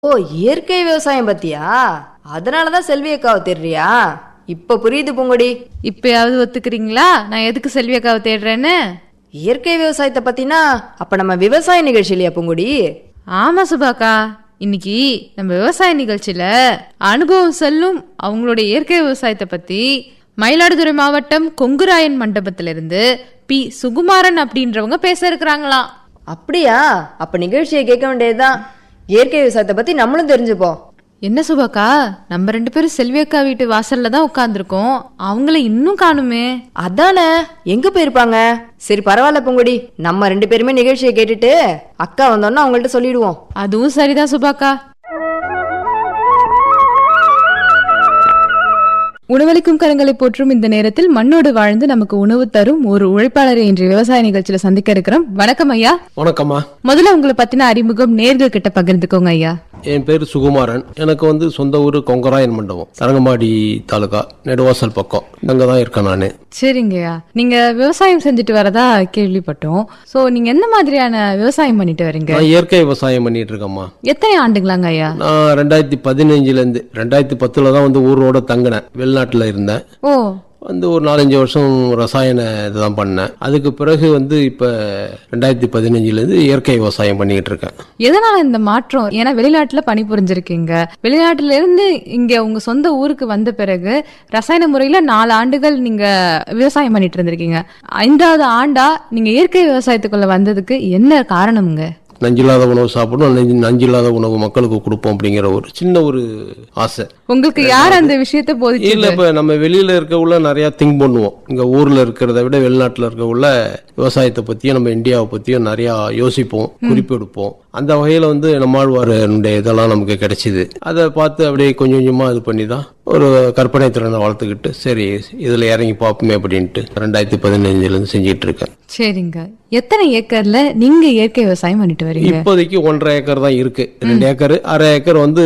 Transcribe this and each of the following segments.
ஓ இயற்கை விவசாயம் பத்தியா அதனாலதான் செல்வி அக்காவை தேடுறியா இப்ப புரியுது பூங்கொடி இப்பயாவது ஒத்துக்கிறீங்களா நான் எதுக்கு செல்வி அக்காவை தேடுறேன்னு இயற்கை விவசாயத்தை பத்தினா அப்ப நம்ம விவசாய நிகழ்ச்சி இல்லையா பூங்கொடி ஆமா சுபாக்கா இன்னைக்கு நம்ம விவசாய நிகழ்ச்சியில அனுபவம் செல்லும் அவங்களுடைய இயற்கை விவசாயத்தை பத்தி மயிலாடுதுறை மாவட்டம் கொங்குராயன் மண்டபத்திலிருந்து பி சுகுமாரன் அப்படின்றவங்க பேச இருக்கிறாங்களாம் அப்படியா அப்ப நிகழ்ச்சியை கேட்க வேண்டியதுதான் இயற்கை விவசாயத்தை பத்தி நம்மளும் தெரிஞ்சுப்போம் என்ன சுபாக்கா நம்ம ரெண்டு பேரும் செல்வி அக்கா வீட்டு வாசல்ல தான் உட்காந்துருக்கோம் அவங்கள இன்னும் காணுமே அதானே எங்க போயிருப்பாங்க சரி பரவாயில்ல பூங்கொடி நம்ம ரெண்டு பேருமே நிகழ்ச்சியை கேட்டுட்டு அக்கா வந்தோன்னா அவங்கள்ட்ட சொல்லிடுவோம் அதுவும் சரிதான் சுபாக்கா உணவளிக்கும் கரங்களை போற்றும் இந்த நேரத்தில் மண்ணோடு வாழ்ந்து நமக்கு உணவு தரும் ஒரு உழைப்பாளரை இன்று விவசாய நிகழ்ச்சியில சந்திக்க இருக்கிறோம் வணக்கம் ஐயா வணக்கம்மா முதல்ல உங்களை பத்தின அறிமுகம் நேர்கள் கிட்ட பகிர்ந்துக்கோங்க ஐயா என் பேர் சுகுமாரன் எனக்கு வந்து சொந்த ஊர் கொங்கராயன் மண்டபம் தரங்கம்பாடி தாலுகா நெடுவாசல் பக்கம் அங்கே தான் இருக்கேன் நான் சரிங்கய்யா நீங்க விவசாயம் செஞ்சுட்டு வரதா கேள்விப்பட்டோம் சோ நீங்க என்ன மாதிரியான விவசாயம் பண்ணிட்டு வரீங்க நான் இயற்கை விவசாயம் பண்ணிட்டு இருக்கேன்மா எத்தனை ஆண்டுங்களாங்க ஐயா நான் ரெண்டாயிரத்தி பதினஞ்சுலேருந்து ரெண்டாயிரத்தி பத்தில் தான் வந்து ஊரோட தங்கினேன் வெளிநாட்டில் இருந்தேன் ஓ வந்து ஒரு நாலஞ்சு வருஷம் ரசாயன இதுதான் பண்ணேன் அதுக்கு பிறகு வந்து இப்போ ரெண்டாயிரத்தி பதினஞ்சுலேருந்து இயற்கை விவசாயம் பண்ணிக்கிட்டு இருக்கேன் எதனால இந்த மாற்றம் ஏன்னா வெளிநாட்டுல பணிபுரிஞ்சிருக்கீங்க வெளிநாட்டுல இருந்து இங்க உங்க சொந்த ஊருக்கு வந்த பிறகு ரசாயன முறையில நாலு ஆண்டுகள் நீங்க விவசாயம் பண்ணிட்டு இருந்திருக்கீங்க ஐந்தாவது ஆண்டா நீங்க இயற்கை விவசாயத்துக்குள்ள வந்ததுக்கு என்ன காரணம்ங்க நஞ்சில்லாத உணவு சாப்பிடணும் நஞ்சு நஞ்சில்லாத உணவு மக்களுக்கு கொடுப்போம் அப்படிங்கிற ஒரு சின்ன ஒரு ஆசை உங்களுக்கு யார் அந்த விஷயத்தை போதிச்சு இல்ல இப்ப நம்ம வெளியில இருக்கவுள்ள நிறைய திங்க் பண்ணுவோம் இங்க ஊர்ல இருக்கிறத விட வெளிநாட்டுல இருக்கவுள்ள விவசாயத்தை பத்தியும் நம்ம இந்தியாவை பத்தியும் நிறைய யோசிப்போம் குறிப்பெடுப்போம் அந்த வகையில வந்து நம்மாழ்வாரனுடைய இதெல்லாம் நமக்கு கிடைச்சிது அதை பார்த்து அப்படியே கொஞ்சம் கொஞ்சமா இது பண்ணி தான் ஒரு கற்பனை திறனை வளர்த்துக்கிட்டு சரி இதுல இறங்கி பார்ப்போமே அப்படின்ட்டு ரெண்டாயிரத்தி பதினஞ்சுல இருந்து செஞ்சிட்டு இருக்கேன் சரிங்க எத்தனை ஏக்கர்ல நீங்க இயற்கை விவசாயம் பண்ணிட்டு வரீங்க இப்போதைக்கு ஒன்றரை ஏக்கர் தான் இருக்கு ரெண்டு ஏக்கர் அரை ஏக்கர் வந்து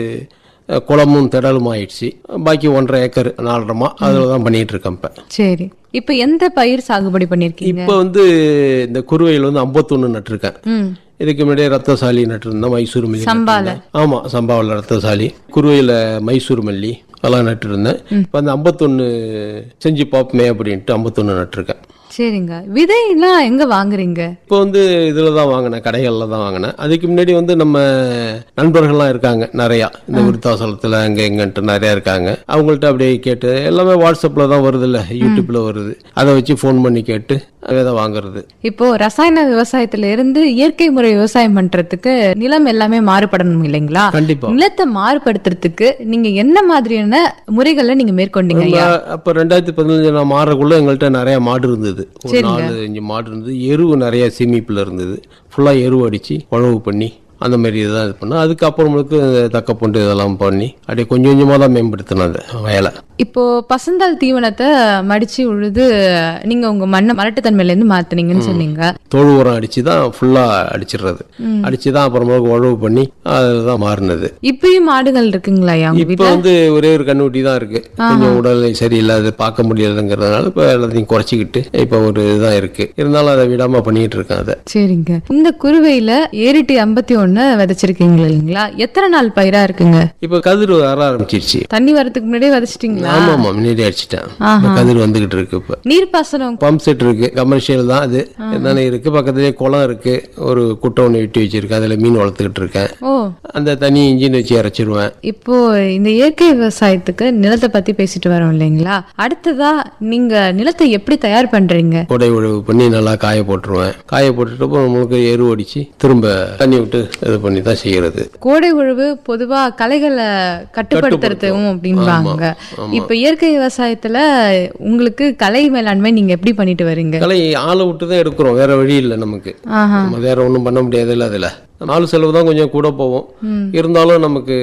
அஹ், குளமும் திடலும் ஆயிடுச்சு பாக்கி ஒன்றரை ஏக்கர் நாலரைமா அதில் தான் பண்ணிட்டு இருக்கேன் இப்போ சரி இப்ப எந்த பயிர் சாகுபடி பண்ணிருக்கீங்க இப்போ வந்து இந்த குருவையில் வந்து ஐம்பத்தொன்று நட்டிருக்கேன் ம் இதுக்கு முன்னாடியே ரத்தசாலி நட்டிருந்தேன் மைசூர் மல்லி சம்பால. நட்டிருந்தேன். ஆமா சம்பாவில் ரத்தசாலி குருவையில் மைசூர் மல்லி அதெல்லாம் நட்டிருந்தேன் இப்போ அந்த ஐம்பத்தொன்று செஞ்சு பார்ப்போமே அப்படின்ட்டு ஐம்பத்தொன்று நட்டிருக்கேன் சரிங்க விதையெல்லாம் எங்க வாங்குறீங்க இப்போ வந்து இதில் தான் வாங்கினேன் கடைகளில் தான் வாங்கினேன் அதுக்கு முன்னாடி வந்து நம்ம நண்பர்கள்லாம் இருக்காங்க நிறையா இந்த விருத்தாசலத்தில் அங்கே எங்கன்ட்டு நிறையா இருக்காங்க அவங்கள்ட்ட அப்படியே கேட்டு எல்லாமே வாட்ஸ்அப்பில் தான் வருது இல்லை யூடியூப்பில் வருது அதை வச்சு ஃபோன் பண்ணி கேட்டு விதை வாங்குறது இப்போ ரசாயன விவசாயத்துல இருந்து இயற்கை முறை விவசாயம் பண்றதுக்கு நிலம் எல்லாமே மாறுபடணும் இல்லைங்களா கண்டிப்பா நிலத்தை மாறுபடுத்துறதுக்கு நீங்க என்ன மாதிரியான முறைகளை நீங்க மேற்கொண்டீங்க ஐயா அப்போ ரெண்டாயிரத்தி பதினஞ்சு நான் மாறக்குள்ள எங்கள்கிட்ட நிறைய மாடு இருந்தது ஒரு நாலு அஞ்சு மாடு இருந்தது எருவு நிறைய சேமிப்பில் இருந்தது ஃபுல்லாக எருவு அடித்து உழவு பண்ணி அந்த மாதிரி இதெல்லாம் இது பண்ணேன் அதுக்கப்புறமேலுக்கு தக்கப்பொண்டு இதெல்லாம் பண்ணி அப்படியே கொஞ்சம் கொஞ்சமாக தான் மேம்படுத்தினது வயலை இப்போ பசந்தால் தீவனத்தை மடிச்சு உழுது நீங்க உங்க மண்ணை மரட்டுத்தன்மையில இருந்து மாத்துனீங்கன்னு சொன்னீங்க தோல் உரம் அடித்து தான் ஃபுல்லாக அடிச்சிடுறது அடித்து தான் அப்புறமேலுக்கு உழவு பண்ணி அதில் தான் மாறினது இப்பயும் மாடுகள் இருக்குங்களா ஐயா உங்க இப்போ வீட்டுல வந்து ஒரே ஒரு கண்ணுக்குட்டி தான் இருக்கு கொஞ்சம் உடல்நிலை சரியில்லாது பார்க்க முடியாதுங்கிறதுனால இப்போ எல்லாத்தையும் குறைச்சிக்கிட்டு இப்போ ஒரு இதுதான் இருக்கு இருந்தாலும் அதை விடாம பண்ணிட்டு இருக்கேன் அதை சரிங்க இந்த குருவையில ஏரிட்டி ஐம்பத்தி ஒண்ணு விதைச்சிருக்கீங்க இல்லைங்களா எத்தனை நாள் பயிரா இருக்குங்க இப்போ கதிர் வர ஆரம்பிச்சிருச்சு தண்ணி வரதுக்கு முன்னாடியே விதைச்சிட்டீங்களா ஆமா ஆமா முன்னாடி அடிச்சிட்டேன் இப்ப கதிர் வந்துகிட்டு இருக்கு இப்ப நீர்ப்பாசனம் பம்ப் செட் இருக்கு கமர்ஷியல் தான் அது என்னென்ன இருக்கு பக்கத்துலேயே குளம் இருக்கு ஒரு குட்டை ஒன்று வெட்டி வச்சிருக்கேன் அதுல மீன் வளர்த்துக்கிட்டு இருக்கேன் ஓ அந்த தண்ணி இன்ஜின் வச்சு இறச்சிருவேன் இப்போ இந்த இயற்கை விவசாயத்துக்கு நிலத்தை பத்தி பேசிட்டு வரோம் இல்லைங்களா அடுத்ததா நீங்க நிலத்தை எப்படி தயார் பண்றீங்க கொடை உழவு பண்ணி நல்லா காய போட்டுருவேன் காய போட்டுட்டு அப்புறம் நம்மளுக்கு எரு அடிச்சு திரும்ப தண்ணி விட்டு இது பண்ணி தான் செய்யறது கோடை உழவு பொதுவா களைகளை கட்டுப்படுத்துறதும் அப்படின்பாங்க இப்ப இயற்கை விவசாயத்துல உங்களுக்கு கலை மேலாண்மை நீங்க எப்படி பண்ணிட்டு வரீங்க கலை ஆளை விட்டு தான் எடுக்கிறோம் வேற வழி இல்லை நமக்கு ஆஹா நம்ம வேற ஒன்றும் பண்ண முடியாது இல்லை அதில் நாலு செலவு தான் கொஞ்சம் கூட போவோம் இருந்தாலும் நமக்கு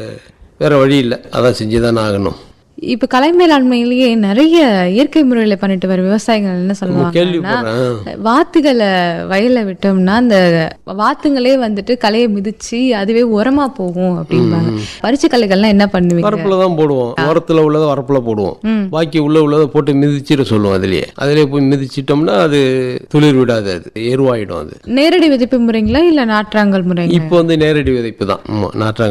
வேற வழி இல்லை அதான் செஞ்சு தானே ஆகணும் இப்ப கலை மேலாண்மையிலேயே நிறைய இயற்கை முறையில பண்ணிட்டு வர விவசாயிகள் என்ன சொல்லுவாங்கன்னா கேள்விப்படுறேன் வாத்துகளை வயல்ல விட்டோம்னா அந்த வாத்துங்களே வந்துட்டு களையை மிதிச்சு அதுவே உரமா போகும் அப்படிம்பாங்க பறிச்சு கலைகள்லாம் என்ன பண்ணுவீங்க வரப்புல தான் போடுவோம் ஓரத்துல உள்ளதை வரப்புல போடுவோம் பாக்கி உள்ள உள்ளதை போட்டு மிதிச்சிட சொல்லுவோம் அதுலயே அதுலயே போய் மிதிச்சிட்டோம்னா அது துளிர் விடாது அது எருவாயிடும் அது நேரடி விதைப்பு முறைங்களா இல்ல நாற்றாங்கல் முறைங்களா இப்போ வந்து நேரடி விதைப்பு தான் ஆமா நாற்றாங்க